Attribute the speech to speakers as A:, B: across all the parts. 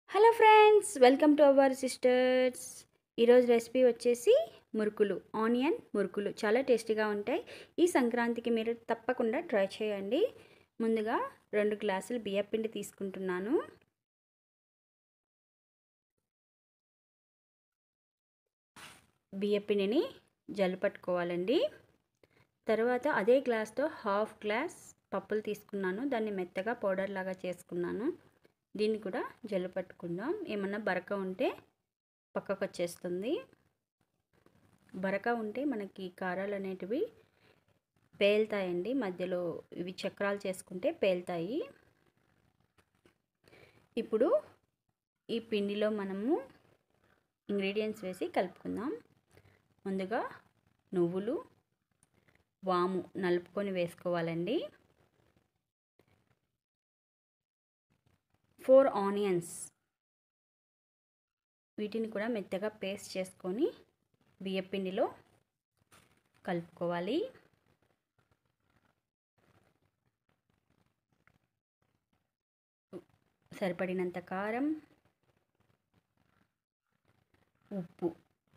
A: hello friends welcome to our sisters ఈరోజు recipe వచ్చేసి మురుకులు ఆనియన్ మురుకులు చాలా టేస్టీగా ఉంటాయి ఈ సంక్రాంతికి మీరు తప్పకుండా ట్రై చేయండి ముందుగా రెండు గ్లాసులు బియ్యపిండి తీసుకుంటున్నాను బియ్యపిండిని జల్లు పట్టుకోవాలండి తర్వాత అదే గ్లాస్తో హాఫ్ గ్లాస్ పప్పులు తీసుకున్నాను దాన్ని మెత్తగా పౌడర్ లాగా చేసుకున్నాను దీన్ని కూడా జల్లు పట్టుకుందాం ఏమన్నా బరక ఉంటే పక్కకు వచ్చేస్తుంది బరక ఉంటే మనకి కారాలు అనేటివి పేలుతాయండి మధ్యలో ఇవి చక్రాలు చేసుకుంటే పేలుతాయి ఇప్పుడు ఈ పిండిలో మనము ఇంగ్రీడియంట్స్ వేసి కలుపుకుందాం ముందుగా నువ్వులు వాము నలుపుకొని వేసుకోవాలండి ఫోర్ ఆనియన్స్ వీటిని కూడా మెత్తగా పేస్ట్ చేసుకొని బియ్యపిండిలో కలుపుకోవాలి సరిపడినంత కారం ఉప్పు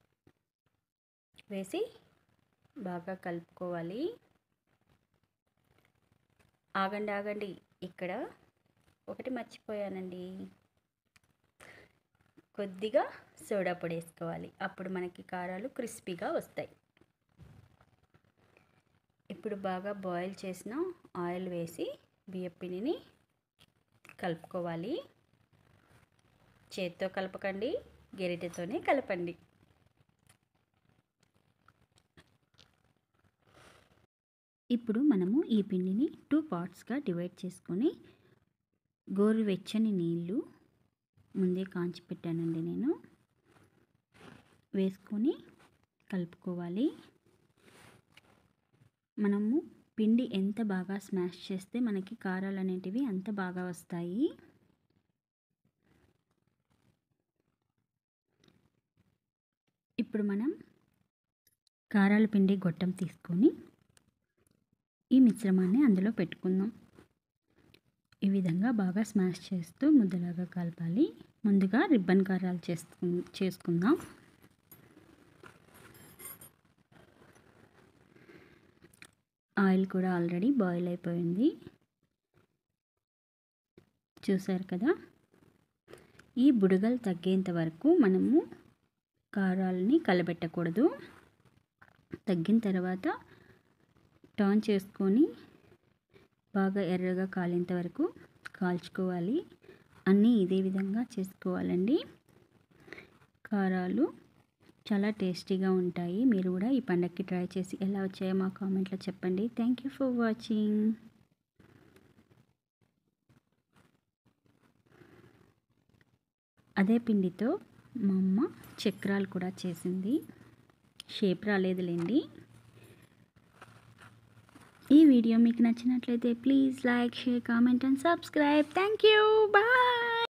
A: వేసి బాగా కలుపుకోవాలి ఆగండి ఆగండి ఇక్కడ ఒకటి మర్చిపోయానండి కొద్దిగా సోడా పొడి వేసుకోవాలి అప్పుడు మనకి కారాలు క్రిస్పీగా వస్తాయి ఇప్పుడు బాగా బాయిల్ చేసిన ఆయిల్ వేసి బియ్యపిండిని కలుపుకోవాలి చేత్తో కలపకండి గెరిటెతోనే కలపండి ఇప్పుడు మనము ఈ పిండిని టూ పార్ట్స్గా డివైడ్ చేసుకొని గోరువెచ్చని నీళ్ళు ముందే కాంచి పెట్టానండి నేను వేసుకొని కలుపుకోవాలి మనము పిండి ఎంత బాగా స్మాష్ చేస్తే మనకి కారాలు అనేటివి అంత బాగా వస్తాయి ఇప్పుడు మనం కారాల పిండి గొట్టం తీసుకొని ఈ మిశ్రమాన్ని అందులో పెట్టుకుందాం ఈ విధంగా బాగా స్మాష్ చేస్తూ ముద్దలాగా కలపాలి ముందుగా రిబ్బన్ కారాలు చేసుకు చేసుకుందాం ఆయిల్ కూడా ఆల్రెడీ బాయిల్ అయిపోయింది చూసారు కదా ఈ బుడగలు తగ్గేంత వరకు మనము కారాలని కలబెట్టకూడదు తగ్గిన తర్వాత టర్న్ చేసుకొని బాగా ఎర్రగా కాలేంత వరకు కాల్చుకోవాలి అన్నీ ఇదే విధంగా చేసుకోవాలండి కారాలు చాలా టేస్టీగా ఉంటాయి మీరు కూడా ఈ పండగకి ట్రై చేసి ఎలా వచ్చాయో మా కామెంట్లో చెప్పండి థ్యాంక్ యూ ఫర్ వాచింగ్ అదే పిండితో మా అమ్మ చక్రాలు కూడా చేసింది షేప్ రాలేదులేండి ఈ వీడియో మీకు నచ్చినట్లయితే please like share comment and subscribe thank you bye